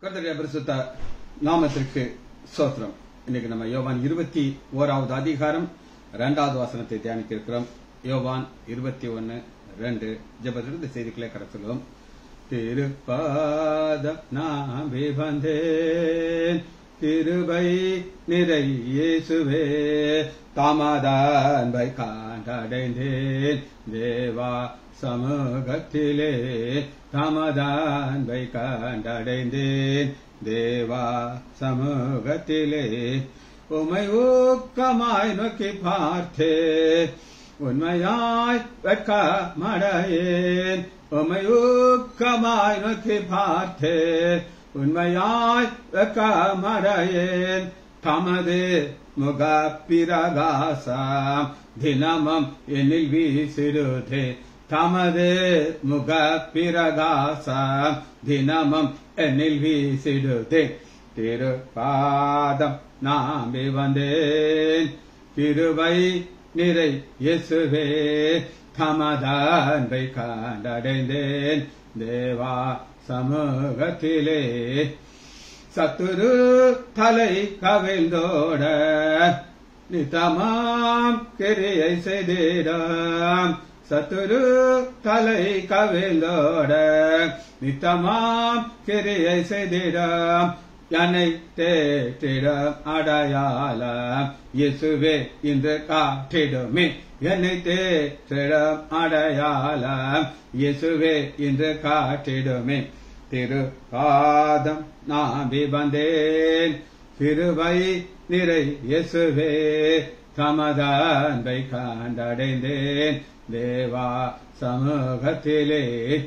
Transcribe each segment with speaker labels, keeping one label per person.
Speaker 1: கர்த்தருடைய பரிசுத்த நாமத்திற்கு சோத்திரம் இன்னைக்கு நம்ம யோவான் இருபத்தி ஓராவது அதிகாரம் இரண்டாவது வசனத்தை தியானிக்க இருக்கிறோம் யோவான் இருபத்தி ஒன்னு ரெண்டு ஜபத்திலிருந்து செய்திகளை கடத்துள்ளோம் திருப்பாத நாபி வந்தேன் திருவை நிறை இயேசுவே தாமதான்பை காண்டடைந்தேன் தேவா சமூகத்திலே தாமதான்பை கண்டடைந்தேன் தேவா சமூகத்திலே உமை ஊக்கமாய் நோக்கி பார்த்தே உண்மையாய் வெட்க மடையேன் உமை ஊக்கமாய் நோக்கி பார்த்தே உண்மையாய் வெட்க மடையேன் தமது முக பிரகாசம் தினமும் என்னில் வீசிடுதே தமது முக பிரகாசம் தினமும் என்னில் வீசிடுதே திருப்பாதம் நாம்பி வந்தேன் திருவை நிறை இயேசுவே தமதன்பை கண்டடைந்தேன் தேவா சமூகத்திலே சத்துரு தலை கவிழ்ந்தோட நித்தமாம் கிரியை செய்திடம் சத்துரு தலை கவிழ்ந்தோட நித்தமாம் கிரியை செய்திடம் என்னை தேற்றிடம் அடையாளம் இயேசுவே இன்று காட்டிடுமே என்னை தேற்றிடம் அடையாளம் இயேசுவே இன்று காட்டிடுமே திரு பாதம் நாம்பி வந்தேன் திருவை நிறை இயேசுவே தமதன்பை கண்டடைந்தேன் தேவா சமூகத்திலே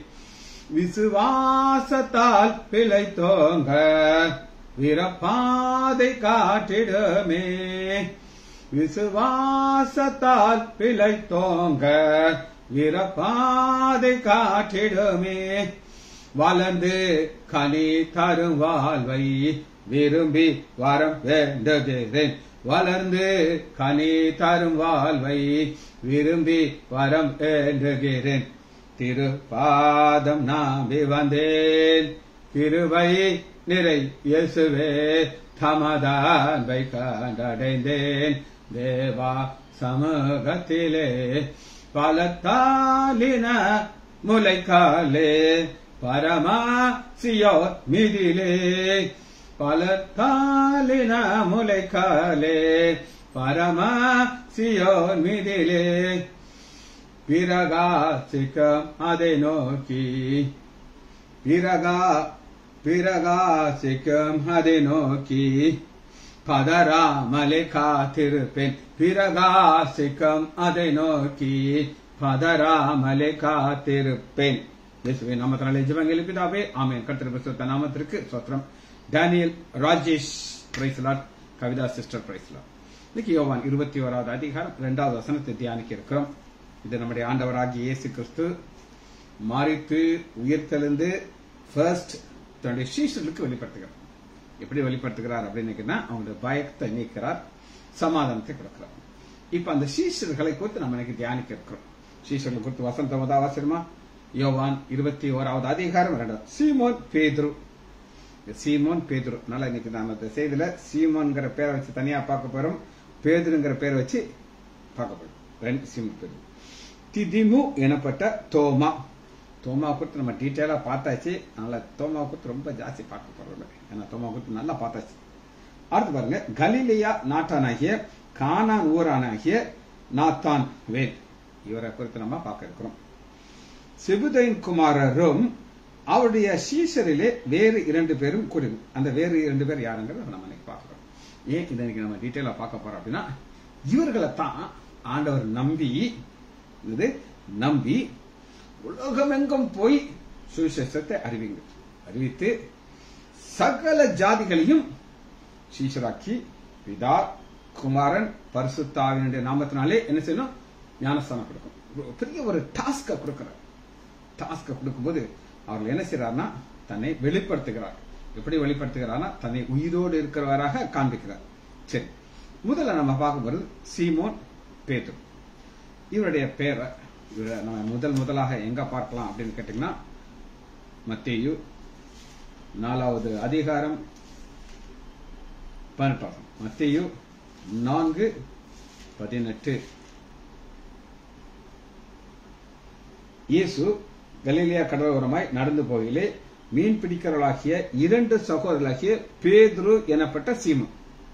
Speaker 1: விசுவாசத்தால் பிழைத்தோங்க விரப்பாதை காட்டிடுமே விசுவாசத்தால் பிழைத்தோங்க விரப்பாதை காட்டிடுமே வளர்ந்து கனி தரும் வாழ்வை விரும்பி வரம் வேண்டுகிறேன் வளர்ந்து கனி தரும் வாழ்வை விரும்பி வரம் வேண்டுகிறேன் திருப்பாதம் நாம்பி வந்தேன் திருவை நிறை இயேசுவே தமதான்பை கண்டடைந்தேன் தேவா சமூகத்திலே பலத்தாலின முளைக்காலே பரமா சியோ மிதிலே பலத்தாலின முளைக்காலே பரமா சியோ மிதிலே பிரகாசிக்கம் அதை நோக்கி பிரகா பிரகாசிக்கம் அதை நோக்கி பதராமலை காத்திருப்பேன் பிரகாசிக்கம் அதை நோக்கி பதராமலை காத்திருப்பேன் இயேசுவின் நாமத்தினாலே ஜெபங்கள் எழுப்பிதாவே ஆமென் கர்த்தர் பரிசுத்த நாமத்திற்கு ஸ்தோத்திரம் Daniel Rajesh praise Lord Kavitha sister praise Lord இன்னைக்கு யோவான் இருபத்தி ஓராவது அதிகாரம் இரண்டாவது வசனத்தை தியானிக்க இருக்கிறோம் இது நம்முடைய ஆண்டவராகிய இயேசு கிறிஸ்து மாறித்து உயிர்த்தெழுந்து ஃபர்ஸ்ட் தன்னுடைய சீஷர்களுக்கு வெளிப்படுத்துகிறார் எப்படி வெளிப்படுத்துகிறார் அப்படின்னு அவங்களுடைய பயத்தை நீக்கிறார் சமாதானத்தை கொடுக்கிறார் இப்ப அந்த சீஷர்களை குறித்து நம்ம இன்னைக்கு தியானிக்க இருக்கிறோம் சீஷர்களை குறித்து வசந்த முதல் அவசரமா யோவான் இருபத்தி ஓராவது அதிகாரம் இரண்டாவது சீமோன் பேதுரு சீமோன் பேதுரு அதனால இன்னைக்கு நாம இந்த செய்தியில சீமோன்கிற பேரை வச்சு தனியா பார்க்க போறோம் பேதுருங்கிற பேரை வச்சு பார்க்க போறோம் ரெண்டு சீமோன் பேதுரு திதிமு எனப்பட்ட தோமா தோமா குறித்து நம்ம டீட்டெயிலா பார்த்தாச்சு அதனால தோமா குறித்து ரொம்ப ஜாஸ்தி பார்க்க போறோம் ஏன்னா தோமா குறித்து நல்லா பார்த்தாச்சு அடுத்து பாருங்க கலிலியா நாட்டானாகிய கானான் ஊரானாகிய நாத்தான் வேல் இவரை குறித்து நம்ம பார்க்க இருக்கிறோம் சிபுதைன் குமாரரும் அவருடைய சீசரிலே வேறு இரண்டு பேரும் கூடி அந்த வேறு இரண்டு பேர் யாருங்கிறத நம்ம இன்னைக்கு பார்க்கிறோம் ஏன் இதை இன்னைக்கு நம்ம டீட்டெயிலா பார்க்க போறோம் அப்படின்னா இவர்களை தான் ஆண்டவர் நம்பி இது நம்பி உலகமெங்கும் போய் சுவிசேஷத்தை அறிவிங்க அறிவித்து சகல ஜாதிகளையும் சீஷராக்கி பிதா குமாரன் பரிசுத்தாவினுடைய நாமத்தினாலே என்ன செய்யணும் ஞானஸ்தானம் கொடுக்கும் ஒரு பெரிய ஒரு டாஸ்க கொடுக்கிறார் டாஸ்க கொடுக்கும்போது அவர்கள் என்ன செய்யறாருன்னா தன்னை வெளிப்படுத்துகிறார் எப்படி வெளிப்படுத்துகிறார்னா தன்னை உயிரோடு இருக்கிறவராக காண்பிக்கிறார் சரி முதல்ல நம்ம பார்க்கும்போது சீமோன் பேதுரு இவருடைய பேரை இவரை நம்ம முதல் முதலாக எங்க பார்க்கலாம் அப்படின்னு கேட்டீங்கன்னா மத்தேயு நாலாவது அதிகாரம் பதினெட்டாம் மத்தியு நான்கு பதினெட்டு இயேசு கலிலியா கடலோரமாய் நடந்து போகிலே மீன் பிடிக்கிறவர்களாகிய இரண்டு சகோதரர்களாகிய பேதுரு எனப்பட்ட சீமன்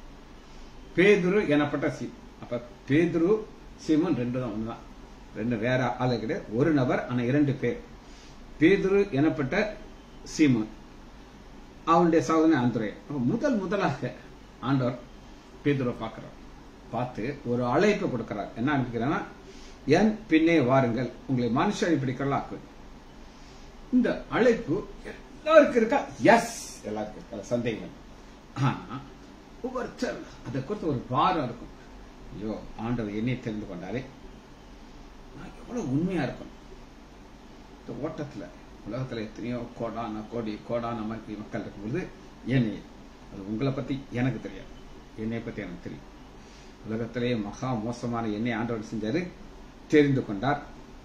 Speaker 1: பேதுரு எனப்பட்ட சீம் அப்ப பேதுரு சீமன் ரெண்டு தான் ஒண்ணுதான் ரெண்டு வேற ஆளு கிடையாது ஒரு நபர் ஆனா இரண்டு பேர் பேதுரு எனப்பட்ட சீமன் அவனுடைய சகோதரன் ஆந்திரே முதல் முதலாக ஆண்டவர் பேதுரை பார்க்கிறார் பார்த்து ஒரு அழைப்பு கொடுக்கிறார் என்ன அனுப்பிக்கிறான்னா என் பின்னே வாருங்கள் உங்களை மனுஷனை பிடிக்கிறலாக்கு இந்த அழைப்பு எல்லாருக்கும் இருக்கா எஸ் எல்லாருக்கும் இருக்கா சந்தேகம் ஆனா ஒவ்வொருத்தர் அதை குறித்து ஒரு பாரம் இருக்கும் ஐயோ ஆண்டவர் என்னை தெரிந்து கொண்டாரே நான் எவ்வளவு உண்மையா இருக்கணும் இந்த ஓட்டத்துல உலகத்துல எத்தனையோ கோடான கோடி கோடான மக்கள் மக்கள் இருக்கும்போது என்னை அது உங்களை பத்தி எனக்கு தெரியாது என்னை பத்தி எனக்கு தெரியும் உலகத்திலேயே மகா மோசமான என்னை ஆண்டவர் செஞ்சாரு தெரிந்து கொண்டார்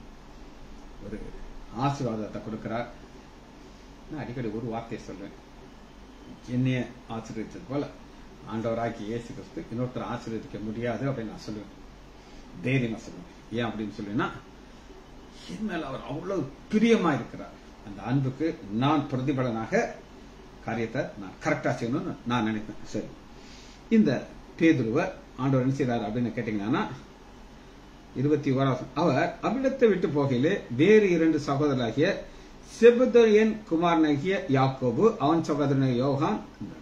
Speaker 1: ஒரு ஆசீர்வாதத்தை கொடுக்கிறார் நான் அடிக்கடி ஒரு வார்த்தையை சொல்றேன் என்னைய ஆசீர்வதித்தது போல ஆண்டவராக்கி இயேசு கிறிஸ்து இன்னொருத்தர் ஆசீர்வதிக்க முடியாது அப்படின்னு நான் சொல்லுவேன் தைரியமா சொல்லுவேன் ஏன் அப்படின்னு சொல்லுவேன்னா என் மேல அவர் அவ்வளவு பிரியமா இருக்கிறார் அந்த அன்புக்கு நான் பிரதிபலனாக காரியத்தை நான் கரெக்டா செய்யணும்னு நான் நினைப்பேன் சரி இந்த பேதுருவ ஆண்டவர் என்ன செய்தார் அப்படின்னு கேட்டீங்கன்னா இருபத்தி ஓராவது அவர் அவ்விடத்தை விட்டு போகையிலே வேறு இரண்டு சகோதரராகிய செபுதரியன் குமாரனாகிய யாக்கோபு அவன் சகோதரன் யோகான்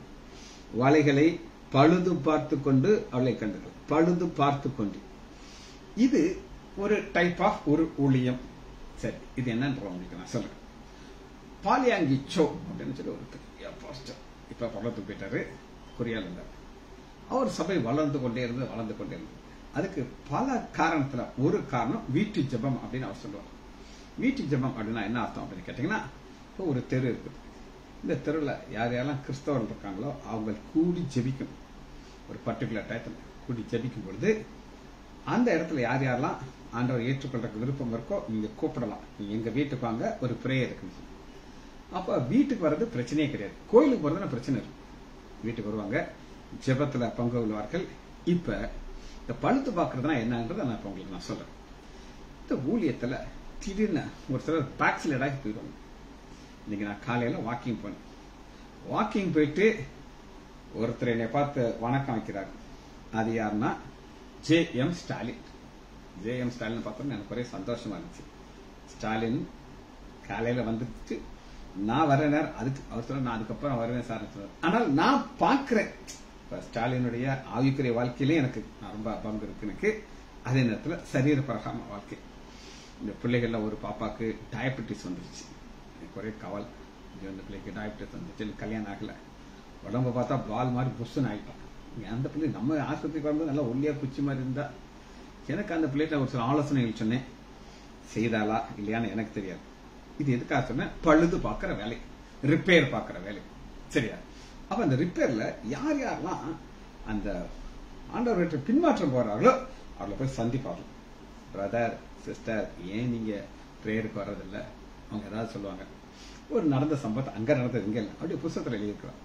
Speaker 1: வலைகளை பழுது பார்த்து கொண்டு அவளை கண்டது பழுது பார்த்து கொண்டு இது ஒரு டைப் ஆஃப் ஒரு ஊழியம் சரி இது என்னன்ற உங்களுக்கு நான் சொல்றேன் பாலியாங்கி சோ அப்படின்னு சொல்லி ஒரு பெரிய பாஸ்டர் இப்ப பள்ளத்துக்கு போயிட்டாரு கொரியால இருந்தார் அவர் சபை வளர்ந்து கொண்டே இருந்து வளர்ந்து கொண்டே இருந்தது அதுக்கு பல காரணத்துல ஒரு காரணம் வீட்டு ஜெபம் அப்படின்னு அவர் சொல்லுவார் வீட்டு ஜெபம் அப்படின்னா என்ன அர்த்தம் அப்படின்னு கேட்டீங்கன்னா இப்போ ஒரு தெரு இருக்குது இந்த தெருவில் யார் யாரெல்லாம் கிறிஸ்தவர்கள் இருக்காங்களோ அவங்க கூடி ஜெபிக்கணும் ஒரு பர்டிகுலர் டயத்தில் கூடி ஜெபிக்கும் பொழுது அந்த இடத்துல யார் யாரெல்லாம் ஆண்டவர் ஏற்றுக்கொள்றதுக்கு விருப்பம் இருக்கோ நீங்க கூப்பிடலாம் நீங்க எங்க வீட்டுக்கு வாங்க ஒரு பிரேயர் இருக்குன்னு அப்ப வீட்டுக்கு வர்றது பிரச்சனையே கிடையாது கோயிலுக்கு போறது பிரச்சனை இருக்கு வீட்டுக்கு வருவாங்க ஜெபத்துல பங்கு கொள்வார்கள் இப்ப இந்த பழுத்து பாக்குறதுனா என்னன்றதை நான் இப்ப உங்களுக்கு நான் சொல்றேன் இந்த ஊழியத்துல திடீர்னு ஒரு சிலர் பேக்ஸ்லைடாகி போயிடுவாங்க இன்னைக்கு நான் காலையில வாக்கிங் போனேன் வாக்கிங் போயிட்டு ஒருத்தர் என்னை பார்த்து வணக்கம் வைக்கிறார் அது யாருன்னா J M Stalin J M Stalin பார்த்தோம்னா எனக்கு ஒரே சந்தோஷமா இருந்துச்சு ஸ்டாலின் காலையில வந்துட்டு நான் வர நேரம் அதுக்கு அவர் சொல்ல நான் அதுக்கப்புறம் வருவேன் சார் சொல்றாரு ஆனால் நான் பார்க்கிறேன் இப்ப ஸ்டாலினுடைய ஆவிக்குரிய வாழ்க்கையிலே எனக்கு ரொம்ப பங்கு இருக்கு எனக்கு அதே நேரத்தில் சரீர பிரகாம வாழ்க்கை இந்த பிள்ளைகள்ல ஒரு பாப்பாக்கு டயபெட்டிஸ் வந்துருச்சு எனக்கு ஒரே கவல் இது அந்த பிள்ளைக்கு டயபெட்டிஸ் வந்துச்சு எனக்கு கல்யாணம் ஆகல உடம்ப பார்த்தா பால் மாதிரி புஷ்ஷுன்னு ஆயிட்டான் அந்த பிள்ளை நம்ம ஆஸ்பத்திரிக்கு வரும்போது நல்லா ஒல்லியா குச்சி மாதிரி இருந்தா எனக்கு அந்த பிள்ளைகிட்ட ஒரு சில ஆலோசனைகள் சொன்னேன் செய்தாளா இல்லையான்னு எனக்கு தெரியாது இது எதுக்காக சொன்னேன் பழுது பார்க்கிற வேலை ரிப்பேர் பார்க்கிற வேலை சரியா அப்ப அந்த ரிப்பேர்ல யார் யாரெல்லாம் அந்த ஆண்டவர்கிட்ட பின்மாற்றம் போறாங்களோ அவளை போய் சந்திப்பார்கள் பிரதர் சிஸ்டர் ஏன் நீங்க பிரேயருக்கு வர்றதில்ல அவங்க ஏதாவது சொல்லுவாங்க ஒரு நடந்த சம்பவத்தை அங்க நடந்தது இங்க இல்லை அப்படியே புஸ்தகத்தில் எழுதியிருக்கிறான்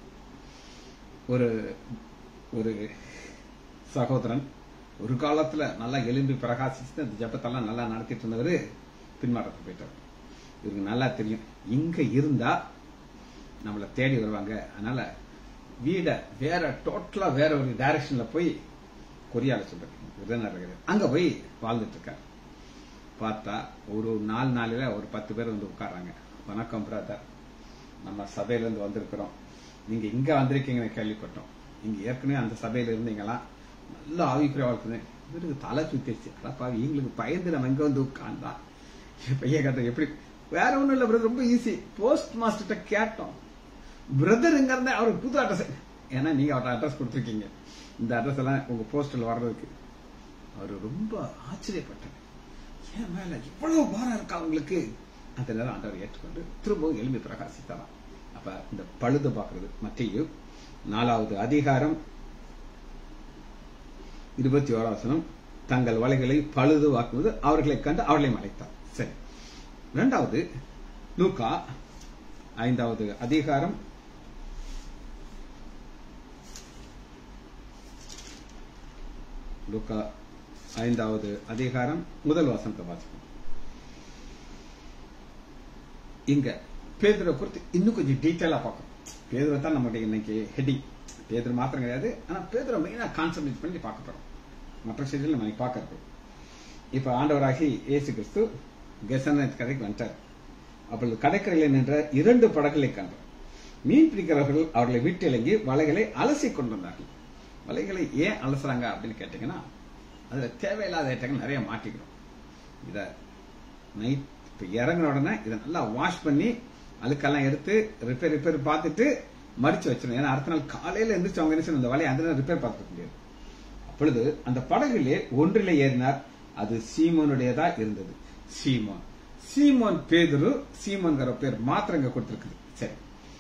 Speaker 1: ஒரு ஒரு சகோதரன் ஒரு காலத்துல நல்லா எலும்பி பிரகாசிச்சு அந்த ஜபத்தெல்லாம் நல்லா நடத்திட்டு இருந்தவர் பின்மாற்றத்தை போயிட்டார் இவருக்கு நல்லா தெரியும் இங்க இருந்தா நம்மளை தேடி வருவாங்க அதனால வீட வேற டோட்டலா வேற ஒரு டைரக்ஷன்ல போய் கொரியால சொல்றேன் விருதுநகர் அங்க போய் வாழ்ந்துட்டு இருக்காரு பார்த்தா ஒரு நாலு நாளில ஒரு பத்து பேர் வந்து உட்கார்றாங்க வணக்கம் பிரதர் நம்ம சபையில இருந்து வந்திருக்கிறோம் நீங்க இங்க வந்திருக்கீங்கன்னு கேள்விப்பட்டோம் நீங்க ஏற்கனவே அந்த சபையில இருந்தீங்களா நல்ல ஆவிக்குரிய வாழ்க்கை இவருக்கு தலை சுத்திருச்சு அடப்பா இவங்களுக்கு பயந்து நம்ம இங்க வந்து உட்கார்ந்தா பையன் கதை எப்படி வேற ஒண்ணும் இல்ல பிரதர் ரொம்ப ஈஸி போஸ்ட் மாஸ்டர்கிட்ட கேட்டோம் பிரதர் இங்க இருந்தா அவருக்கு புது அட்ரஸ் ஏன்னா நீங்க அவர்கிட்ட அட்ரஸ் கொடுத்துருக்கீங்க இந்த அட்ரஸ் எல்லாம் உங்க போஸ்டல் வர்றதுக்கு அவர் ரொம்ப ஆச்சரியப்பட்டார் ஏன் மேல இவ்வளவு பாரம் இருக்கா உங்களுக்கு அந்த நேரம் ஆண்டவர் ஏற்றுக்கொண்டு திரும்பவும் எலும்பி பிரகாசித்தாராம் அப்ப இந்த பழுது பார்க்கறது மத்திய நாலாவது அதிகாரம் இருபத்தி ஓராவசனம் தங்கள் வலைகளை பழுது வாக்குவது அவர்களை கண்டு அவர்களை மறைத்தார் சரி இரண்டாவது லூக்கா ஐந்தாவது அதிகாரம் லுக்கா ஐந்தாவது அதிகாரம் முதல் வசனத்தை வாசிப்போம் இங்க பேதுரை குறித்து இன்னும் கொஞ்சம் டீட்டெயிலா பார்க்கணும் பேதுரை தான் நம்முடைய இன்னைக்கு ஹெட்டிங் பேதுரு மாத்திரம் கிடையாது ஆனா பேதுரை மெயினா கான்சன்ட்ரேட் பண்ணி பார்க்க போறோம் மற்ற செய்தியில் நம்ம இன்னைக்கு பார்க்க இருக்கோம் இப்ப ஆண்டவராகி இயேசு கிறிஸ்து கெசனத் கதைக்கு வந்துட்டார் அப்பொழுது கடற்கரையில் நின்ற இரண்டு படகுகளை கண்டார் மீன் பிடிக்கிறவர்கள் அவர்களை விட்டு இறங்கி வலைகளை அலசி கொண்டு வந்தார்கள் வலைகளை ஏன் அலசுறாங்க அப்படின்னு கேட்டீங்கன்னா அதுல தேவையில்லாத ஐட்டங்கள் நிறைய மாட்டிக்கிறோம் இத நைட் இப்ப இறங்கின உடனே இதை நல்லா வாஷ் பண்ணி அழுக்கெல்லாம் எடுத்து ரிப்பேர் ரிப்பேர் பார்த்துட்டு மடிச்சு வச்சிடணும் ஏன்னா அடுத்த நாள் காலையில எந்திரிச்சு அவங்க என்ன செய்யணும் இந்த வலையை அந்த ரிப்பேர் பார்த்துக்க முடியாது அப்பொழுது அந்த படகுலே ஒன்றிலே ஏறினார் அது சீமோனுடையதா இருந்தது சீமோன் சீமோன் பேதுரு சீமோன்கிற பேர் மாத்திரம் இங்க கொடுத்திருக்குது சரி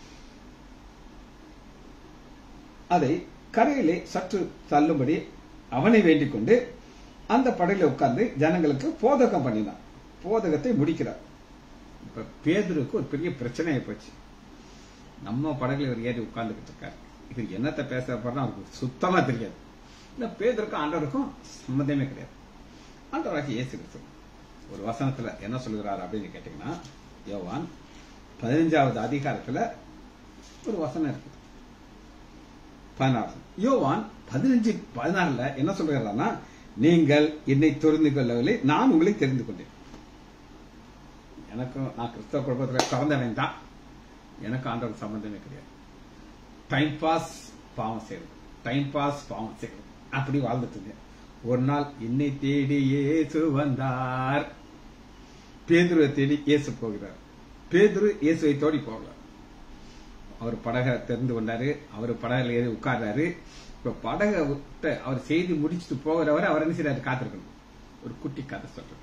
Speaker 1: அதை கரையிலே சற்று தள்ளும்படி அவனை வேண்டிக் கொண்டு அந்த படகுல உட்கார்ந்து ஜனங்களுக்கு போதகம் பண்ணினான் போதகத்தை முடிக்கிறார் இப்ப பேதுருக்கு ஒரு பெரிய பிரச்சனை போச்சு நம்ம படகுல இவர் ஏறி உட்கார்ந்துகிட்டு இருக்காரு இவர் என்னத்தை பேச போறோம் அவருக்கு சுத்தமா தெரியாது இந்த பேதருக்கும் ஆண்டவருக்கும் சம்மந்தமே கிடையாது ஆண்டவராகி இயேசு கிறிஸ்து ஒரு வசனத்துல என்ன சொல்லுகிறார் அப்படின்னு கேட்டீங்கன்னா யோவான் பதினஞ்சாவது அதிகாரத்துல ஒரு வசனம் இருக்குது பதினாறு யோவான் பதினஞ்சு பதினாறுல என்ன சொல்லுகிறார்னா நீங்கள் என்னை தெரிந்து கொள்ளவில்லை நான் உங்களை தெரிந்து கொண்டேன் எனக்கும் நான் கிறிஸ்தவ குடும்பத்தில் பிறந்தவன் தான் எனக்கு ஆண்டவர் சம்பந்தமே கிடையாது டைம் பாஸ் பாவம் செய்யறது டைம் பாஸ் பாவம் செய்யறது அப்படி வாழ்ந்துட்டு இருந்தேன் ஒரு நாள் என்னை தேடி இயேசு வந்தார் பேதுருவை தேடி இயேசு போகிறார் பேதுரு இயேசுவை தோடி போகல அவர் படகை தெரிந்து கொண்டாரு அவர் படகுல ஏறி உட்கார்றாரு இப்ப படகை விட்டு அவர் செய்தி முடிச்சுட்டு போகிறவரை அவர் என்ன செய்யறாரு காத்திருக்கணும் ஒரு குட்டி கதை சொல்றாரு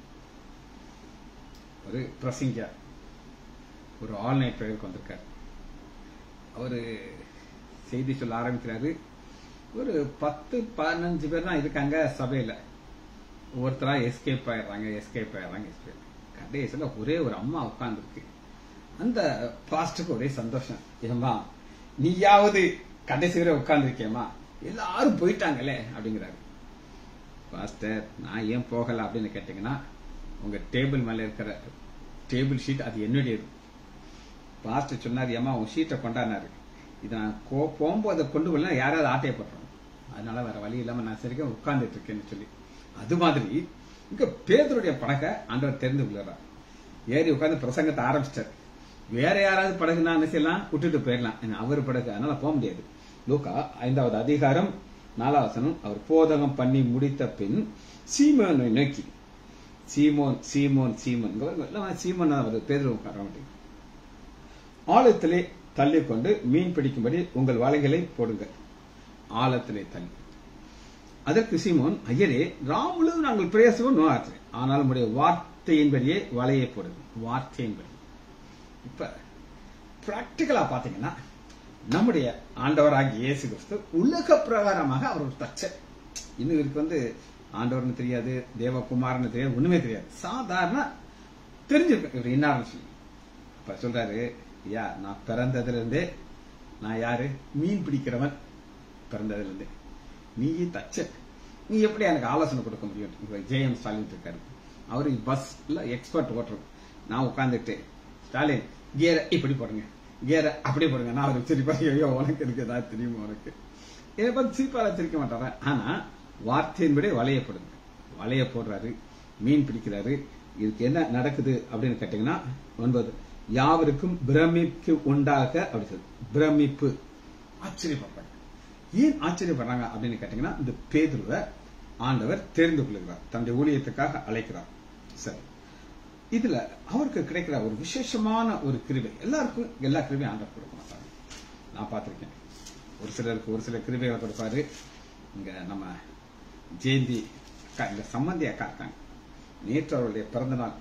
Speaker 1: ஒரு பிரசிங்க ஒரு ஆல் நைட் ப்ரேயருக்கு வந்திருக்காரு அவரு செய்தி சொல்ல ஆரம்பிக்கிறாரு ஒரு பத்து பதினஞ்சு பேர் தான் இருக்காங்க சபையில ஒவ்வொருத்தரா எஸ்கேப் ஆயிடுறாங்க எஸ்கேப் ஆயிடுறாங்க எஸ்கேப் கடைசியில ஒரே ஒரு அம்மா உட்கார்ந்துருக்கு அந்த பாஸ்டுக்கு ஒரே சந்தோஷம் ஏம்மா நீயாவது கடைசி வரை உட்கார்ந்துருக்கேம்மா எல்லாரும் போயிட்டாங்களே அப்படிங்கிறாரு பாஸ்டர் நான் ஏன் போகல அப்படின்னு கேட்டீங்கன்னா உங்க டேபிள் மேல இருக்கிற டேபிள் ஷீட் அது என்னுடையது பாஸ்டர் சொன்னார் ஏமா உன் ஷீட்டை கொண்டாடினாரு இதை நான் கோ- போகும்போது அதை கொண்டு வரல யாராவது ஆட்டையை போட்டுறோம் அதனால வேற வழி இல்லாம நான் சரிக்கும் உட்கார்ந்துட்டு இருக்கேன்னு சொல்லி அது மாதிரி இங்க பேதருடைய படகை ஆண்டவர் தெரிந்து கொள்கிறார் ஏறி உட்கார்ந்து பிரசங்கத்தை ஆரம்பிச்சிட்டார் வேற யாராவது படகுனா என்ன செய்யலாம் விட்டுட்டு போயிடலாம் ஏன்னா அவர் படகு அதனால போக முடியாது லூக்கா ஐந்தாவது அதிகாரம் நாலாவசனம் அவர் போதகம் பண்ணி முடித்த பின் சீமோனை நோக்கி சீமோன் சீமோன் சீமோன் இங்க பாருங்க, எல்லாம் சீமோன் தான் வருது பேதரு உட்கார மாட்டேங்குது ஆழத்திலே தள்ளிக்கொண்டு மீன் பிடிக்கும்படி உங்கள் வலைகளை போடுங்க ஆழத்திலே தள்ளி அதற்கு சீமோன் ஐயரே ராமுழுது நாங்கள் பிரயாசமும் நோயாற்றேன் ஆனால் உடைய வார்த்தையின்படியே வலையை போடுங்க வார்த்தையின்படி இப்ப பிராக்டிக்கலா பாத்தீங்கன்னா நம்முடைய ஆண்டவராகிய இயேசு கிறிஸ்து உலக பிரகாரமாக அவர் ஒரு தச்சர் இன்னும் இவருக்கு வந்து ஆண்டவர்னு தெரியாது தேவகுமாரன்னு தெரியாது ஒண்ணுமே தெரியாது சாதாரண தெரிஞ்சிருக்கு இவர் இன்னார்னு சொல்லி அப்ப சொல்றாரு ஐயா நான் பிறந்ததுல இருந்தே நான் யாரு மீன் பிடிக்கிறவன் பிறந்ததுல இருந்தே நீ தச்ச நீ எப்படி எனக்கு ஆலோசனை கொடுக்க முடியும் இவர் ஜேஎம் ஸ்டாலின் இருக்காரு அவரு பஸ்ல எக்ஸ்பர்ட் ஓட்டுறது நான் உட்கார்ந்துட்டு ஸ்டாலின் கியரை இப்படி போடுங்க கியரை அப்படி போடுங்க நான் அவருக்கு சிரிப்பா ஐயோ உனக்கு எனக்கு ஏதாவது தெரியுமா உனக்கு இதை பார்த்து சிரிப்பால சிரிக்க மாட்டாரா ஆனா வார்த்தையின்படி வலைய போடுங்க வலைய போடுறாரு மீன் பிடிக்கிறாரு இதுக்கு என்ன நடக்குது அப்படின்னு கேட்டீங்கன்னா ஒன்பது யாவருக்கும் பிரமிப்பு உண்டாக அப்படி சொல்லுது பிரமிப்பு ஆச்சரியப்படுறாங்க ஏன் ஆச்சரியப்படுறாங்க அப்படின்னு கேட்டீங்கன்னா இந்த பேதுருவை ஆண்டவர் தெரிந்து கொள்கிறார் தன்னுடைய ஊழியத்துக்காக அழைக்கிறார் சரி இதுல அவருக்கு கிடைக்கிற ஒரு விசேஷமான ஒரு கிருபை எல்லாருக்கும் எல்லா கிருபையும் ஆண்டவர் கொடுக்க மாட்டாங்க நான் பார்த்திருக்கேன் ஒரு சிலருக்கு ஒரு சில கிருபைகளை கொடுப்பாரு இங்க நம்ம ஜெயந்தி அக்கா இங்க சம்பந்தி அக்கா இருக்காங்க நேற்று அவருடைய பிறந்த நாள்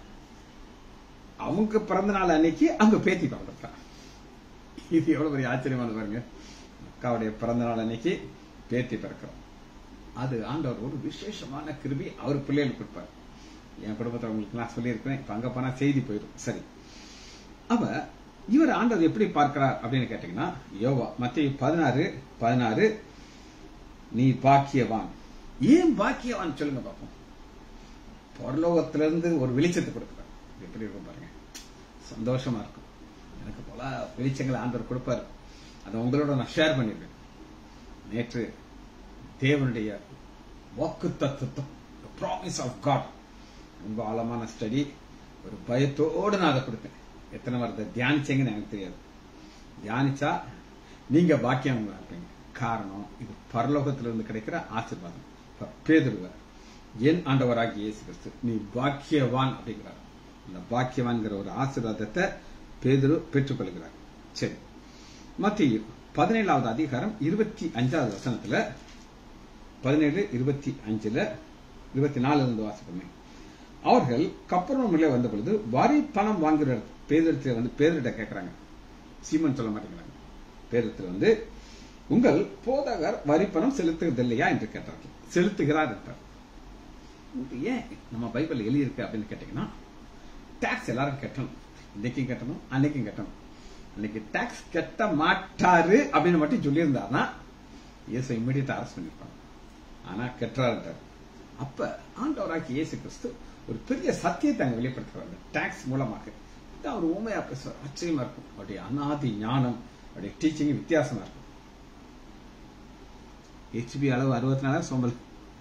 Speaker 1: அவங்க பிறந்த நாள் அன்னைக்கு அங்க பேத்தி பிறந்திருக்கா இது எவ்வளவு பெரிய ஆச்சரியமானது பாருங்க அக்காவுடைய பிறந்த நாள் அன்னைக்கு பேத்தி பிறக்கிறோம் அது ஆண்டவர் ஒரு விசேஷமான கிருபி அவர் பிள்ளைகளுக்கு கொடுப்பார் என் குடும்பத்தை உங்களுக்கு நான் சொல்லியிருக்கிறேன் இப்ப அங்க போனா செய்தி போயிடும் சரி அவ இவர் ஆண்டவர் எப்படி பார்க்கிறார் அப்படின்னு கேட்டீங்கன்னா யோவா மத்திய பதினாறு பதினாறு நீ பாக்கியவான் ஏன் பாக்கியவான் சொல்லுங்க பார்ப்போம் பரலோகத்திலிருந்து ஒரு வெளிச்சத்தை கொடுக்குறார் எப்படி இருக்கும் பாருங்க சந்தோஷமா இருக்கும் எனக்கு பல வெளிச்சங்களை ஆண்டவர் கொடுப்பாரு அதை உங்களோட நான் ஷேர் பண்ணிருக்கேன் நேற்று தேவனுடைய வாக்கு தத்துவம் ப்ராமிஸ் ஆஃப் காட் ரொம்ப ஆழமான ஸ்டடி ஒரு பயத்தோடு நான் அதை கொடுத்தேன் எத்தனை வருது தியானிச்சீங்கன்னு எனக்கு தெரியாது தியானிச்சா நீங்க பாக்கியம் இருப்பீங்க காரணம் இது பரலோகத்திலிருந்து கிடைக்கிற ஆசீர்வாதம் இப்ப பேதுருவர் என் ஆண்டவராகிய இயேசு கிறிஸ்து நீ பாக்கியவான் அப்படிங்கிறார் அந்த பாக்கியவான்கிற ஒரு ஆசீர்வாதத்தை பேதுரு பெற்றுக்கொள்கிறார் சரி மத்திய பதினேழாவது அதிகாரம் இருபத்தி அஞ்சாவது வசனத்துல பதினேழு இருபத்தி அஞ்சுல இருபத்தி நாலுல இருந்து வாசிப்போமே அவர்கள் கப்பரோமிலே வந்த பொழுது வரி பணம் வாங்குற பேதத்தில் வந்து பேதரிட்ட கேட்கறாங்க சீமன் சொல்ல மாட்டேங்கிறாங்க பேதத்தில் வந்து உங்கள் போதகர் வரி பணம் செலுத்துவதில்லையா என்று கேட்டார்கள் செலுத்துகிறார் என்றார் இது ஏன் நம்ம பைபிள் எழுதியிருக்கு அப்படின்னு கேட்டீங்கன்னா டாக்ஸ் எல்லாரும் கட்டணும் இன்னைக்கும் கட்டணும் அன்னைக்கும் கட்டணும் அன்னைக்கு டாக்ஸ் கட்ட மாட்டாரு அப்படின்னு மட்டும் சொல்லியிருந்தாருன்னா இயேசு இம்மிடியட்டா அரெஸ்ட் பண்ணிருப்பாங்க ஆனா கெட்டுறாருன்றார் அப்ப ஆண்டவராக்கி இயேசு கிறிஸ்து ஒரு பெரிய சத்தியத்தை அங்க வெளிப்படுத்துறாங்க டாக்ஸ் மூலமாக இது அவர் ஊமையா பேசுவார் ஆச்சரியமா இருக்கும் அவருடைய அனாதி ஞானம் அவருடைய டீச்சிங் வித்தியாசமா இருக்கும் ஹெச்பி அளவு அறுபத்தி நாலு சோம்பல்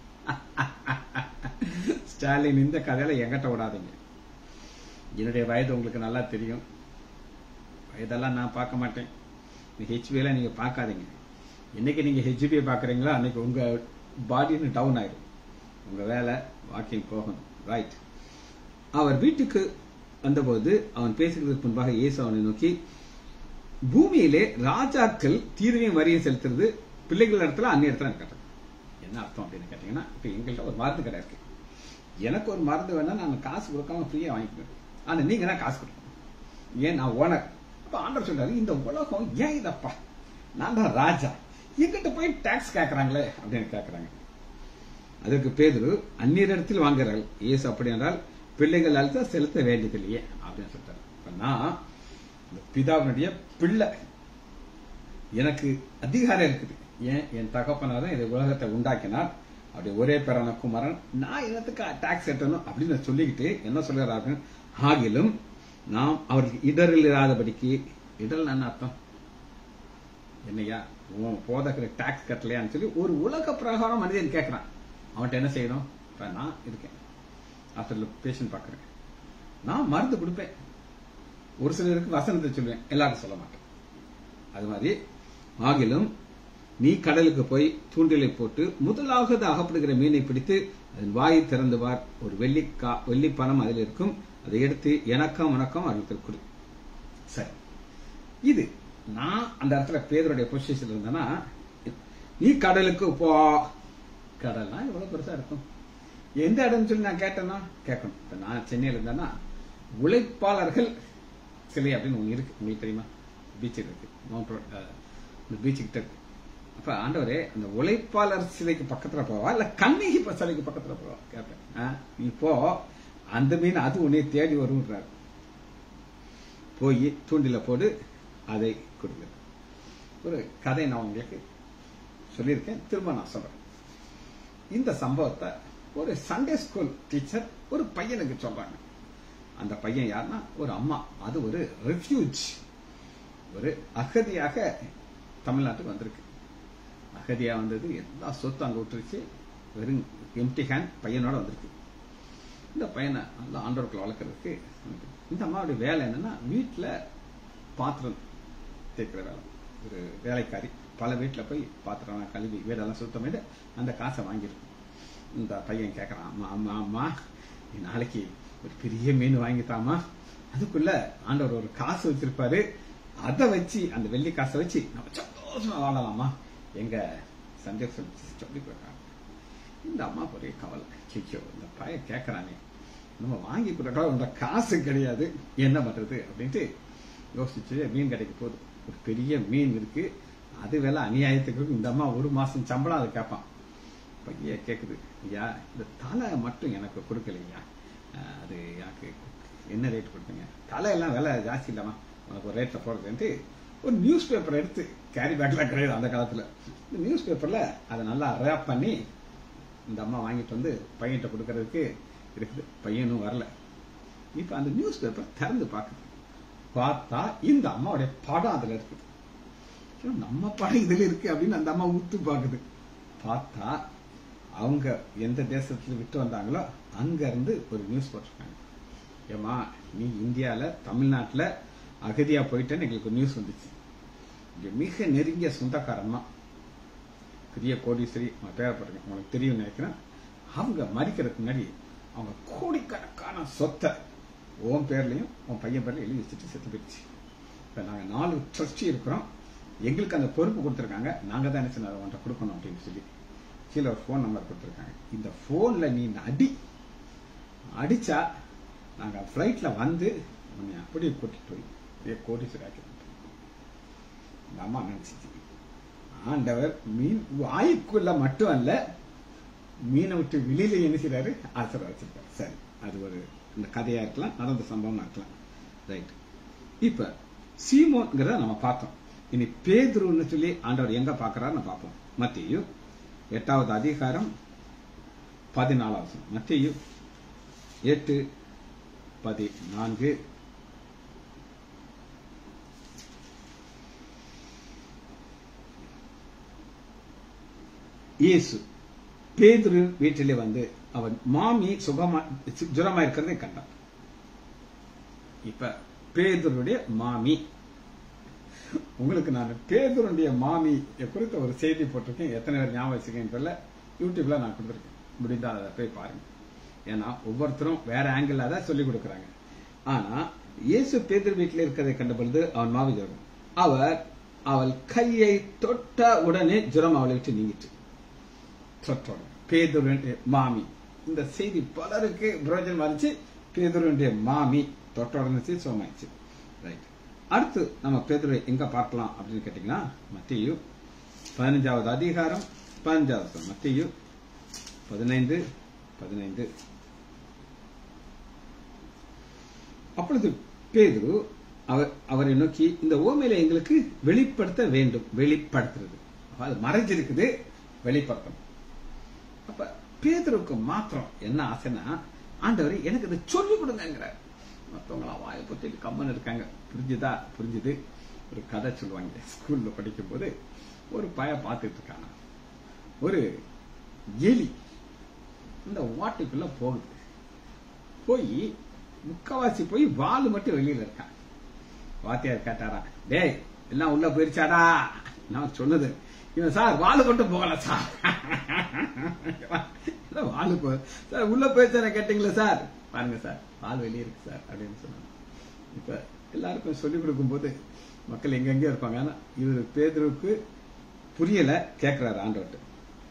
Speaker 1: ஸ்டாலின் இந்த கதையில எங்கிட்ட விடாதீங்க என்னுடைய வயது உங்களுக்கு நல்லா தெரியும் வயதெல்லாம் நான் பார்க்க மாட்டேன் ஹெச்பியெல்லாம் நீங்க பார்க்காதீங்க என்னைக்கு நீங்க ஹெச்பியை பார்க்குறீங்களோ அன்னைக்கு உங்க பாடின்னு டவுன் ஆயிடும் உங்க வேலை வாக்கிங் போகணும் ரைட் அவர் வீட்டுக்கு வந்தபோது அவன் பேசுகிறதுக்கு முன்பாக இயேசு அவனை நோக்கி பூமியிலே ராஜாக்கள் தீர்வையும் வரியும் செலுத்துறது பிள்ளைகள் இடத்துல அந்நிய இடத்துல இருக்காங்க என்ன அர்த்தம் அப்படின்னு கேட்டீங்கன்னா இப்ப எங்கள்கிட்ட ஒரு மருந்து கடை இருக்கு எனக்கு ஒரு மருந்து வேணா நான் காசு கொடுக்காம ஃப்ரீயா வாங்கிக்குவேன் ஆனா நீங்க தான் காசு கொடுக்கணும் ஏன் நான் ஓனர் அப்ப ஆண்டர் சொல்றாரு இந்த உலகம் ஏன் இதப்பா நான் தான் ராஜா எங்கிட்ட போய் டாக்ஸ் கேட்கறாங்களே அப்படின்னு கேட்கறாங்க அதற்கு பேதுரு அந்நியர் இடத்தில் வாங்குறார்கள் இயேசு அப்படி என்றால் பிள்ளைகள் அழுத்த செலுத்த வேண்டியதில்லையே அப்படின்னு சொல்றாரு இப்ப நான் இந்த பிதாவினுடைய பிள்ளை எனக்கு அதிகாரம் இருக்குது ஏன் என் தகப்பனாரும் இந்த உலகத்தை உண்டாக்கினார் அப்படி ஒரே பேரான குமாரன் நான் என்னத்துக்கு டாக்ஸ் கட்டணும் அப்படின்னு சொல்லிக்கிட்டு என்ன சொல்கிறாரு ஆகிலும் நாம் அவருக்கு இடரில் இராதபடிக்கு இடல் என்ன அர்த்தம் என்னையா உன் போதகிற டாக்ஸ் கட்டலையான்னு சொல்லி ஒரு உலக பிரகாரம் மனிதன் கேட்கிறான் அவன்கிட்ட என்ன செய்யணும் இப்ப நான் இருக்கேன் ஹாஸ்பிட்டல் பேஷண்ட் பாக்குறேன் நான் மருந்து கொடுப்பேன் ஒரு சிலருக்கு வசனத்தை சொல்லுவேன் எல்லாருக்கும் சொல்ல மாட்டேன் அது மாதிரி ஆகிலும் நீ கடலுக்கு போய் தூண்டிலை போட்டு முதலாவது அகப்படுகிற மீனை பிடித்து அதன் வாயை திறந்து பார் ஒரு வெள்ளி வெள்ளி பணம் அதில் இருக்கும் அதை எடுத்து எனக்கம் உனக்கம் அவர்களுக்கு கொடு சரி இது நான் அந்த இடத்துல பேதருடைய பொசிஷன் இருந்தேன்னா நீ கடலுக்கு போ கடல்னா எவ்வளவு பெருசா இருக்கும் எந்த இடம்னு சொல்லி நான் கேட்டேன்னா கேட்கணும் இப்ப நான் சென்னையில இருந்தேன்னா உழைப்பாளர்கள் சிலை அப்படின்னு ஒண்ணு இருக்கு உங்களுக்கு தெரியுமா பீச் இருக்கு மவுண்ட் ரோட் இந்த பீச் கிட்ட இருக்கு அப்ப ஆண்டவரே அந்த உழைப்பாளர் சிலைக்கு பக்கத்துல போவா இல்ல கண்ணகி சிலைக்கு பக்கத்துல போவா கேட்பேன் இப்போ அந்த மீன் அது உன்னை தேடி வரும்ன்றார் போய் தூண்டில போடு அதை கொடுங்க ஒரு கதை நான் உங்களுக்கு சொல்லியிருக்கேன் திரும்ப நான் சொல்றேன் இந்த சம்பவத்தை ஒரு சண்டே ஸ்கூல் டீச்சர் ஒரு பையனுக்கு சொல்றாங்க அந்த பையன் யாருன்னா ஒரு அம்மா அது ஒரு ரெஃப்யூஜ் ஒரு அகதியாக தமிழ்நாட்டுக்கு வந்திருக்கு அகதியா வந்தது எல்லா சொத்து அங்க விட்டுருச்சு வெறும் எம்டி ஹேண்ட் பையனோட வந்திருக்கு இந்த பையனை நல்லா ஆண்டோருக்குள்ள வளர்க்கறதுக்கு இந்த அம்மாவுடைய வேலை என்னன்னா வீட்டுல பாத்திரம் தேய்க்கிற வேலை ஒரு வேலைக்காரி பல வீட்டுல போய் பாத்திரம் கழுவி வீடெல்லாம் சுத்தம் பண்ணி அந்த காசை வாங்கிடும் இந்த பையன் கேட்கறான் அம்மா அம்மா அம்மா நீ நாளைக்கு ஒரு பெரிய மீன் வாங்கித்தாமா அதுக்குள்ள ஆண்டவர் ஒரு காசு வச்சிருப்பாரு அதை வச்சு அந்த வெள்ளி காசை வச்சு நம்ம சந்தோஷமா வாழலாமா எங்க சண்டே சொல்லி போயிருக்காங்க இந்த அம்மா ஒரே கவலை சிச்சோ இந்த பையன் கேட்கறானே நம்ம வாங்கி கொடுக்க உங்க காசு கிடையாது என்ன பண்றது அப்படின்ட்டு யோசிச்சு மீன் கடைக்கு போகுது ஒரு பெரிய மீன் இருக்கு அது வேலை அநியாயத்துக்கு இந்த அம்மா ஒரு மாசம் சம்பளம் அதை கேட்பான் பையன் கேக்குது ஐயா இந்த தலை மட்டும் எனக்கு கொடுக்கலையா அது எனக்கு என்ன ரேட் கொடுத்தீங்க தலையெல்லாம் விலை ஜாஸ்தி இல்லாமா உனக்கு ஒரு ரேட்ல போடுறதுன்ட்டு ஒரு நியூஸ் பேப்பர் எடுத்து கேரி பேக்ல கிடையாது அந்த காலத்துல இந்த நியூஸ் பேப்பர்ல அதை நல்லா ரேப் பண்ணி இந்த அம்மா வாங்கிட்டு வந்து பையன்கிட்ட கொடுக்கறதுக்கு இருக்குது பையனும் வரல இப்ப அந்த நியூஸ் பேப்பர் திறந்து பார்க்குது பார்த்தா இந்த அம்மாவுடைய படம் அதுல இருக்குது ஐயோ, நம்ம படம் இதுல இருக்கு அப்படின்னு அந்த அம்மா உத்து பார்க்குது பார்த்தா அவங்க எந்த தேசத்துல விட்டு வந்தாங்களோ அங்க இருந்து ஒரு நியூஸ் போட்டிருக்காங்க ஏமா நீ இந்தியால தமிழ்நாட்டுல அகதியா போயிட்டேன்னு எங்களுக்கு நியூஸ் வந்துச்சு இங்க மிக நெருங்கிய சொந்தக்காரம்மா பெரிய கோடீஸ்வரி அவங்க பேரை போட்டிருக்கேன் உங்களுக்கு தெரியும் நினைக்கிறேன் அவங்க மறிக்கிறதுக்கு முன்னாடி அவங்க கோடிக்கணக்கான சொத்தை உன் பேர்லயும் உன் பையன் பேர்ல எழுதி வச்சுட்டு செத்து போயிடுச்சு இப்ப நாங்க நாலு ட்ரஸ்டி இருக்கிறோம் எங்களுக்கு அந்த பொறுப்பு கொடுத்துருக்காங்க நாங்க தான் என்ன செய்யணும் அதை உன்கிட்ட கொடுக்கணும் அப்படின்னு சொல்லி கீழே ஒரு ஃபோன் நம்பர் கொடுத்துருக்காங்க இந்த போன்ல நீ அடி அடிச்சா நாங்க ஃபிளைட்ல வந்து உன்னை அப்படியே கூட்டிட்டு போய் அப்படியே கோடீஸ்வரி ஆக்கி இந்த அம்மா நினைச்சிச்சு ஆண்டவர் மீன் வாய்க்குள்ள மட்டும் அல்ல மீனை விட்டு வெளியில என்ன செய்றாரு ஆசீர்வதிச்சிருக்காரு சரி அது ஒரு இந்த கதையா இருக்கலாம் நடந்த சம்பவமா இருக்கலாம் ரைட் இப்ப சீமோன்கிறத நம்ம பார்த்தோம் இனி பேதுருன்னு சொல்லி ஆண்டவர் எங்க பார்க்கறாருன்னு பார்ப்போம் மத்தியு எட்டாவது அதிகாரம் பதினாலாவது மத்தியு எட்டு பதினான்கு இயேசு பேதுரு வீட்டிலே வந்து அவன் மாமி சுகமா ஜுரமா இருக்கிறதை கண்டான் இப்ப பேதுருடைய மாமி உங்களுக்கு நான் பேதுருடைய மாமி குறித்த ஒரு செய்தி போட்டிருக்கேன் எத்தனை பேர் ஞாபகம் வச்சுக்கேன்னு தெரியல யூடியூப்ல நான் கொடுத்துருக்கேன் முடிந்தா அதை போய் பாருங்க ஏன்னா ஒவ்வொருத்தரும் வேற ஆங்கிள் தான் சொல்லி கொடுக்கறாங்க ஆனா இயேசு பேதுரு வீட்டில் இருக்கிறதை கண்ட பொழுது அவன் மாவி ஜுரம் அவர் அவள் கையை தொட்ட உடனே ஜுரம் அவளை விட்டு நீங்கிட்டு தொட்டோட பேதுருடைய மாமி இந்த செய்தி பலருக்கு பிரயோஜனம் இருந்துச்சு பேதுருடைய மாமி தொட்ட உடனே சோமாயிடுச்சு ரைட் அடுத்து நம்ம பேதுரை எங்க பார்க்கலாம் அப்படின்னு கேட்டீங்கன்னா மத்தியு பதினஞ்சாவது அதிகாரம் பதினஞ்சாவது மத்தியு பதினைந்து பதினைந்து அப்பொழுது பேதுரு அவர் அவரை நோக்கி இந்த ஓமையில எங்களுக்கு வெளிப்படுத்த வேண்டும் வெளிப்படுத்துறது அப்ப அது மறைஞ்சிருக்குது வெளிப்படுத்தணும் அப்ப பேதுருக்கு மாத்திரம் என்ன ஆசைன்னா ஆண்டவர் எனக்கு இதை சொல்லி கொடுங்கிறார் மற்றவங்களா வாயை பொத்திட்டு கம்மன் இருக்காங்க புரிஞ்சுதா புரிஞ்சுது ஒரு கதை சொல்லுவாங்க ஸ்கூல்ல படிக்கும் போது ஒரு பய பார்த்துட்டு இருக்காங்க ஒரு எலி இந்த வாட்டுக்குள்ள போகுது போய் முக்கவாசி போய் வால் மட்டும் வெளியில இருக்கான் வாத்தியார் கேட்டாரா டேய் எல்லாம் உள்ள போயிருச்சாடா நான் சொன்னது இவன் சார் வாழு மட்டும் போகல சார் வாழு போ சார் உள்ள போயிருச்சா கேட்டீங்களா சார் பாருங்க சார் வால் வெளியே இருக்கு சார் அப்படின்னு சொன்னாங்க இப்ப எல்லாருக்கும் சொல்லிக் கொடுக்கும் போது மக்கள் எங்கெங்கே இருப்பாங்க ஆனா இவர் பேதருக்கு புரியல கேட்கிறாரு ஆண்டவர்கிட்ட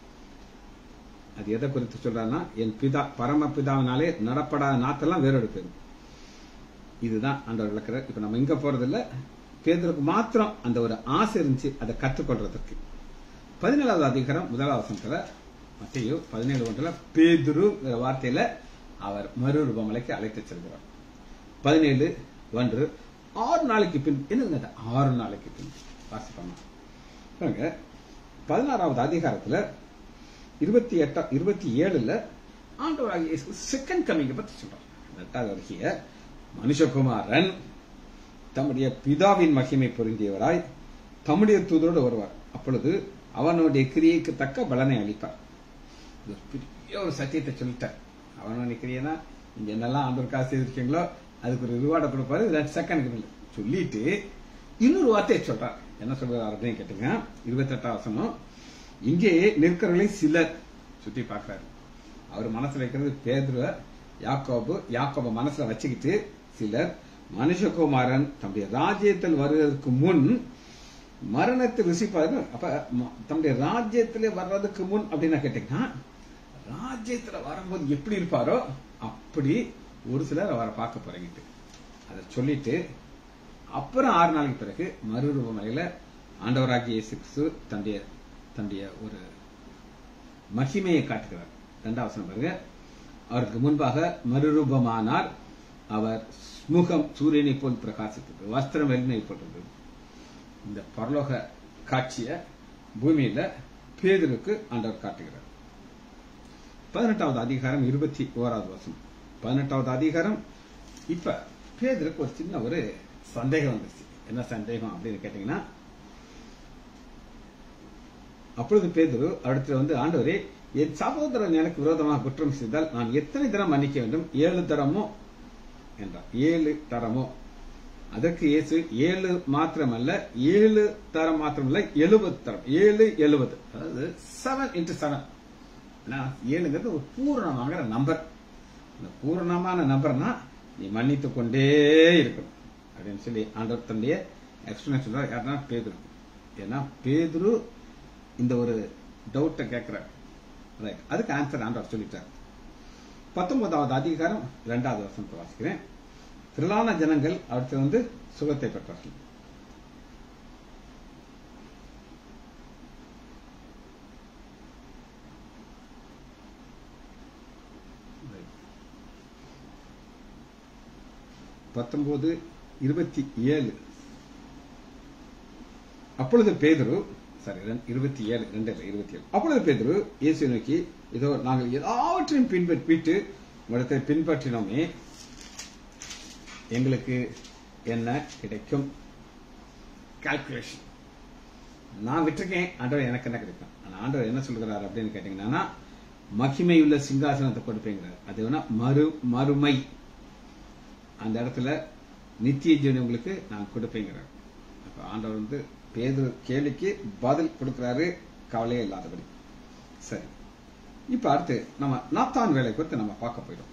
Speaker 1: அது எதை குறித்து சொல்றாருன்னா என் பிதா பரம பிதாவினாலே நடப்படாத நாத்தெல்லாம் வேறோடு போயிடும் இதுதான் ஆண்டவர் விளக்குறார் இப்ப நம்ம இங்க போறது இல்ல பேதருக்கு மாத்திரம் அந்த ஒரு ஆசை இருந்துச்சு அதை கற்றுக்கொள்றதுக்கு பதினேழாவது அதிகாரம் முதலாவது வசனத்துல மத்தியோ பதினேழு ஒன்றுல பேதுரு வார்த்தையில அவர் மறுரூபமலைக்கு அழைத்து செல்கிறார் பதினேழு ஒன்று ஆறு நாளைக்கு பின் என்னங்க ஆறு நாளைக்கு பின் வாசிப்பாங்க பதினாறாவது அதிகாரத்துல இருபத்தி எட்டா இருபத்தி ஏழுல ஆண்டவராகிய செகண்ட் கமிங்க பத்தி சொல்றார் எட்டாவது வருகிய மனுஷகுமாரன் தம்முடைய பிதாவின் மகிமை பொருந்தியவராய் தம்முடைய தூதரோடு வருவார் அப்பொழுது அவனுடைய கிரியைக்கு தக்க பலனை அளிப்பார் இது ஒரு பெரிய ஒரு சத்தியத்தை சொல்லிட்டார் அவனுடைய கிரியைனா நீங்க என்னெல்லாம் ஆண்டவருக்காக செய்திருக்கீங்களோ அதுக்கு ஒரு ரிவார்டை கொடுப்பாரு செகண்ட் சொல்லிட்டு இன்னொரு வார்த்தையை சொல்றார் என்ன சொல்றாரு அப்படின்னு கேட்டுங்க இருபத்தி எட்டாம் வசனம் இங்கே நிற்கிறவர்களை சிலர் சுத்தி பார்க்கிறாரு அவர் மனசுல வைக்கிறது பேதுருவ யாக்கோபு யாக்கோப மனசுல வச்சுக்கிட்டு சிலர் மனுஷகுமாரன் தம்முடைய ராஜ்யத்தில் வருவதற்கு முன் மரணத்தை ருசிப்பாரு அப்ப தம்முடைய ராஜ்யத்திலே வர்றதுக்கு முன் அப்படின்னு கேட்டீங்கன்னா ராஜ்யத்துல வரும்போது எப்படி இருப்பாரோ அப்படி ஒரு சிலர் அவரை பார்க்க போறீங்க அதை சொல்லிட்டு அப்புறம் ஆறு நாளைக்கு பிறகு மறுரூபமலையில ஆண்டவராகிய இயேசு கிறிஸ்து தன்னுடைய தன்னுடைய ஒரு மகிமையை காட்டுகிறார் ரெண்டாவசனம் பாருங்க அவருக்கு முன்பாக மறுரூபமானார் அவர் முகம் சூரியனை போல் பிரகாசித்தது வஸ்திரம் வெண்மை போட்டிருந்தது இந்த பரலோக காட்சிய பூமியில பேதருக்கு ஆண்டவர் காட்டுகிறார் பதினெட்டாவது அதிகாரம் இருபத்தி ஓராவது வருஷம் பதினெட்டாவது அதிகாரம் இப்ப பேதருக்கு ஒரு சின்ன ஒரு சந்தேகம் வந்துச்சு என்ன சந்தேகம் அப்படின்னு கேட்டீங்கன்னா அப்பொழுது பேதுரு அடுத்து வந்து ஆண்டவரே என் சகோதரன் எனக்கு விரோதமாக குற்றம் செய்தால் நான் எத்தனை தரம் மன்னிக்க வேண்டும் ஏழு தரமோ என்றார் ஏழு தரமோ அதற்கு இயேசு ஏழு மாத்திரமல்ல ஏழு தரம் மாத்திரமல்ல எழுபது தரம் ஏழு எழுபது அதாவது செவன் இன்டு செவன் ஏழுங்கிறது ஒரு பூரணமாகிற நம்பர் இந்த பூரணமான நம்பர்னா நீ மன்னித்து கொண்டே இருக்கணும் அப்படின்னு சொல்லி ஆண்டவர் தன்னுடைய எக்ஸ்பிளேஷன் சொல்றார் யாருன்னா பேதுரு ஏன்னா பேதுரு இந்த ஒரு டவுட்டை கேட்கிறார் ரைட் அதுக்கு ஆன்சர் ஆண்டவர் சொல்லிட்டார் பத்தொன்பதாவது அதிகாரம் இரண்டாவது வருஷத்தை வாசிக்கிறேன் திரளான ஜனங்கள் அடுத்து வந்து சுகத்தை பெற்றார்கள் பத்தொன்பது இருபத்தி ஏழு அப்பொழுது பேதுரு சாரி இருபத்தி ஏழு ரெண்டு இல்லை இருபத்தி ஏழு அப்பொழுது பேதுரு இயேசு நோக்கி இதோ நாங்கள் எல்லாவற்றையும் பின்பற்றிட்டு உங்களிடத்தை பின்பற்றினோமே எங்களுக்கு என்ன கிடைக்கும் கால்குலேஷன் நான் விட்டுருக்கேன் ஆண்டவர் எனக்கு என்ன கிடைக்கும் ஆனா ஆண்டவர் என்ன சொல்கிறார் அப்படின்னு கேட்டீங்கன்னா மகிமையுள்ள சிங்காசனத்தை கொடுப்பேங்கிறார் அது வேணா மறு மறுமை அந்த இடத்துல நித்திய ஜீவன் உங்களுக்கு நான் கொடுப்பேங்கிறார் அப்ப ஆண்டவர் வந்து பேது கேள்விக்கு பதில் கொடுக்கிறாரு கவலையே இல்லாதபடி சரி இப்ப அடுத்து நம்ம நாத்தான் வேலை குறித்து நம்ம பார்க்க போயிடும்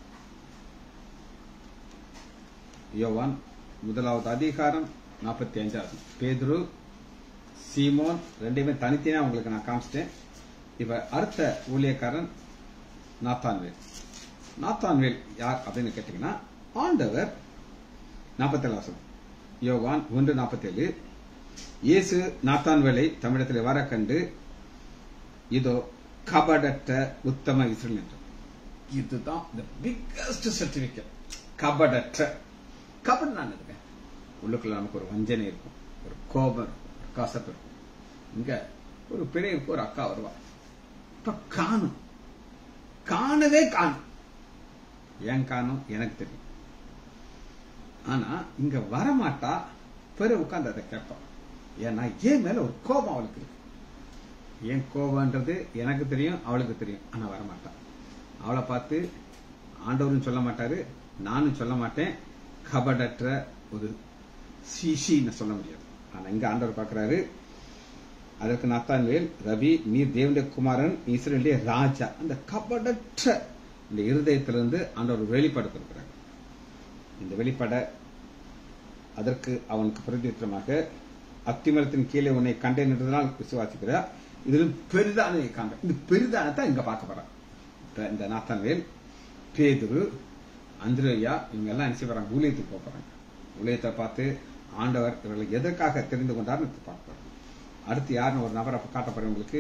Speaker 1: யோவான் முதலாவது அதிகாரம் நாற்பத்தி அஞ்சாவது பேதுரு சீமோன் ரெண்டுமே தனித்தனியா உங்களுக்கு நான் காமிச்சிட்டேன் இப்ப அடுத்த ஊழியக்காரன் நாத்தான்வேல் நாத்தான்வேல் யார் அப்படின்னு கேட்டீங்கன்னா ஆண்டவர் நாற்பத்தேழு வாசம் யோவான் ஒன்று நாற்பத்தேழு இயேசு நாத்தான்வேலை தமிழத்தில் வர கண்டு இதோ கபடற்ற உத்தம இஸ்ரேல் என்றார் இதுதான் the biggest certificate கபடற்ற கபட் நான் இருக்கேன் உள்ளுக்குள்ள நமக்கு ஒரு வஞ்சனை இருக்கும் ஒரு கோபம் இருக்கும் ஒரு கசப்பு இருக்கும் இங்க ஒரு பிள்ளைக்கு ஒரு அக்கா வருவா இப்ப காணும் காணவே காணும் ஏன் காணும் எனக்கு தெரியும் ஆனா இங்க வரமாட்டா பிற உட்கார்ந்து அதை கேட்பான் ஏன்னா ஏன் மேல ஒரு கோபம் அவளுக்கு இருக்கு ஏன் கோபம்ன்றது எனக்கு தெரியும் அவளுக்கு தெரியும் ஆனா வரமாட்டான் அவளை பார்த்து ஆண்டவரும் சொல்ல மாட்டாரு நானும் சொல்ல மாட்டேன் கபடற்ற ஒரு சிசின்னு சொல்ல முடியாது ஆனா இங்க ஆண்டவர் பார்க்கிறாரு அதற்கு நாத்தான்வேல் ரவி நீர் தேவனுடைய குமாரன் இஸ்ரேலுடைய ராஜா அந்த கபடற்ற இந்த இருதயத்திலிருந்து ஆண்டவர் வெளிப்பாடு கொடுக்கிறார் இந்த வெளிப்பாட அதற்கு அவனுக்கு பிரதித்திரமாக அத்திமரத்தின் கீழே உன்னை கண்டேன் என்றதனால் விசுவாசிக்கிறார் இதிலும் பெரிதான காண்ட இந்த பெரிதானத்தை இங்க பார்க்க போறான் இப்ப இந்த நாத்தான்வேல் பேதுரு அந்திரையா இவங்க எல்லாம் என்ன செய்வாங்க ஊழியத்துக்கு போக போறாங்க ஊழியத்தை பார்த்து ஆண்டவர் இவர்களை எதற்காக தெரிந்து கொண்டார்னு பார்ப்பார் அடுத்து யாருன்னு ஒரு நபரை காட்ட போறேன் உங்களுக்கு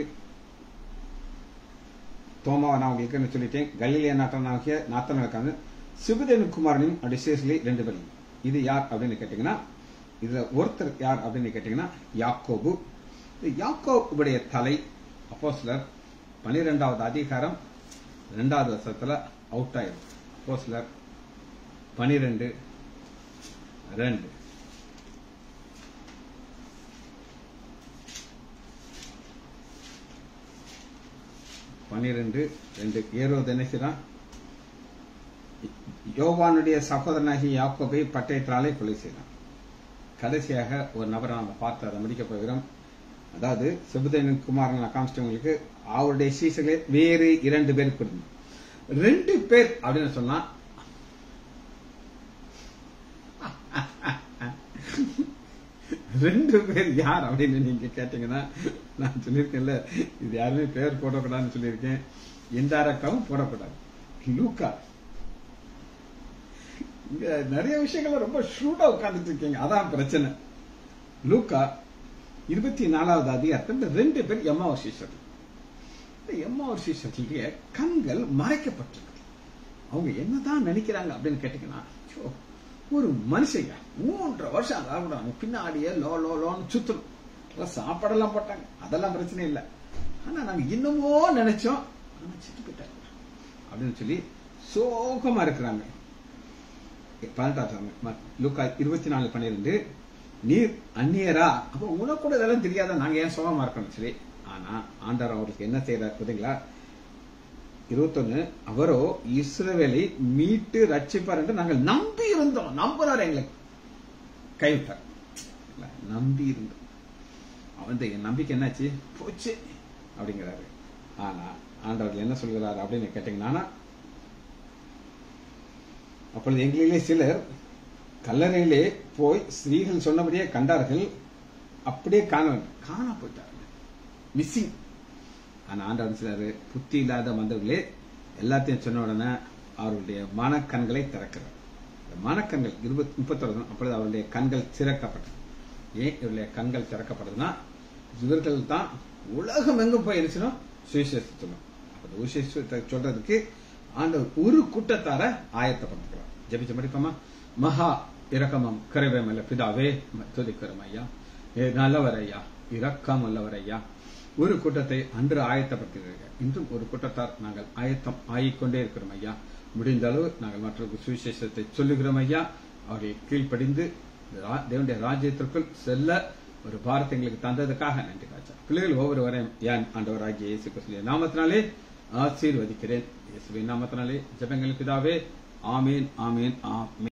Speaker 1: தோமாவை நான் உங்களுக்கு என்ன சொல்லிட்டேன் கலிலியா நாட்டனாகிய நாத்தன் இருக்காங்க சிவதேனு குமாரனையும் அப்படி சேசிலே ரெண்டு பேரும் இது யார் அப்படின்னு கேட்டீங்கன்னா இதுல ஒருத்தர் யார் அப்படின்னு கேட்டீங்கன்னா யாக்கோபு யாக்கோபுடைய தலை அப்போ சிலர் பனிரெண்டாவது அதிகாரம் ரெண்டாவது வருஷத்துல அவுட் ஆயிரும் அப்போ சிலர் பனிரெண்டு ரெண்டு பனிரெண்டு ரெண்டு ஏரோது என்ன செய்றான் யோவானுடைய சகோதரனாகி யாக்கோபை பட்டயத்தினாலே கொலை செய்தான் கடைசியாக ஒரு நபரை நம்ம பார்த்து அதை முடிக்க போகிறோம் அதாவது செபுதேனன் குமாரன் நான் காமிச்சிட்டவங்களுக்கு அவருடைய சீசர்களே வேறு இரண்டு பேர் கொடுங்க ரெண்டு பேர் அப்படின்னு சொன்னா ரெண்டு பேர் யார் அப்படின்னு நீங்க கேட்டீங்கன்னா நான் சொல்லியிருக்கேன்ல இது யாருமே பேர் போடக்கூடாதுன்னு சொல்லியிருக்கேன் இன்டைரக்டாவும் போடக்கூடாது லூக்கா இங்க நிறைய விஷயங்கள ரொம்ப ஷூட்டா உட்கார்ந்துட்டு இருக்கீங்க அதான் பிரச்சனை லூக்கா இருபத்தி நாலாவது அதிகாரத்தில் ரெண்டு பேர் எம்மாவர் சீஷர் இந்த எம்மாவர் சீஷர்களுடைய கண்கள் மறைக்கப்பட்டிருக்கு அவங்க என்னதான் நினைக்கிறாங்க அப்படின்னு கேட்டீங்கன்னா ஐயோ, ஒரு மனுஷங்க மூன்றரை வருஷம் அதாவது அவங்க பின்னாடியே லோ லோ லோன்னு சுத்தணும் எல்லாம் சாப்பாடெல்லாம் போட்டாங்க அதெல்லாம் பிரச்சனை இல்லை ஆனா நாங்க இன்னமோ நினைச்சோம் ஆனா செத்து போயிட்டாங்க அப்படின்னு சொல்லி சோகமா இருக்கிறாங்க பதினெட்டாம் லுக்கா இருபத்தி நாலு பன்னிரெண்டு நீர் அந்நியரா அப்ப உனக்கு கூட இதெல்லாம் தெரியாத நாங்க ஏன் சோகமா இருக்கணும் சரி ஆனா ஆண்டவர் அவருக்கு என்ன செய்யறாரு பார்த்தீங்களா இருபத்தொன்னு அவரோ இஸ்ரவேலை மீட்டு ரட்சிப்பார் என்று நாங்கள் நம்பி இருந்தோம் நம்புறாரு எங்களை கைவிட்டார் இல்ல, நம்பி இருந்தோம் அவன் என் நம்பிக்கை என்னாச்சு போச்சு அப்படிங்கிறாரு ஆனா ஆண்டவர் என்ன சொல்கிறாரு அப்படின்னு கேட்டீங்கன்னா அப்பொழுது எங்களிலே சிலர் கல்லறையிலே போய் ஸ்திரீகள் சொன்னபடியே கண்டார்கள் அப்படியே காண காண போயிட்டார்கள் மிஸ்ஸிங் ஆனா ஆண்டவன் சிலர் புத்தி இல்லாத வந்தவர்களே எல்லாத்தையும் சொன்ன உடனே அவருடைய மனக்கண்களை திறக்கிறார் இந்த மனக்கண்கள் இருபத்தி முப்பத்தொரு அப்பொழுது அவருடைய கண்கள் திறக்கப்பட்டது ஏன் இவருடைய கண்கள் திறக்கப்படுதுன்னா இவர்கள் தான் உலகம் எங்கும் போய் என்ன சுவிசேஷத்தை சொல்லணும் அப்ப சுவிசேஷத்தை சொல்றதுக்கு ஆண்டவர் ஒரு கூட்டத்தார ஆயத்தப்படுத்துகிறார் ஜெபிச்ச படிப்போமா மகா இரக்கமம் கருவேமல்ல பிதாவே துதிக்கிறோம் ஐயா ஏ நல்லவர் ஐயா இரக்கம் உள்ளவர் ஐயா ஒரு கூட்டத்தை அன்று ஆயத்தப்படுத்துகிறீர்கள் இன்றும் ஒரு கூட்டத்தார் நாங்கள் ஆயத்தம் ஆகிக்கொண்டே இருக்கிறோம் ஐயா முடிந்த அளவு நாங்கள் மற்றவர்கள் சுவிசேஷத்தை சொல்லுகிறோம் ஐயா அவரை கீழ்ப்படிந்து ரா- தேவனுடைய ராஜ்யத்திற்குள் செல்ல ஒரு பாரத்தை எங்களுக்கு தந்ததுக்காக நன்றி காச்சா பிள்ளைகள் ஒவ்வொருவரையும் யான் ஆண்டவராகிய இயேசு கிறிஸ்துவின் நாமத்தினாலே ஆசீர்வதிக்கிறேன் இயேசுவின் நாமத்தினாலே ஜெபங்கள் பிதாவே ஆமீன் ஆமீன் ஆமீன்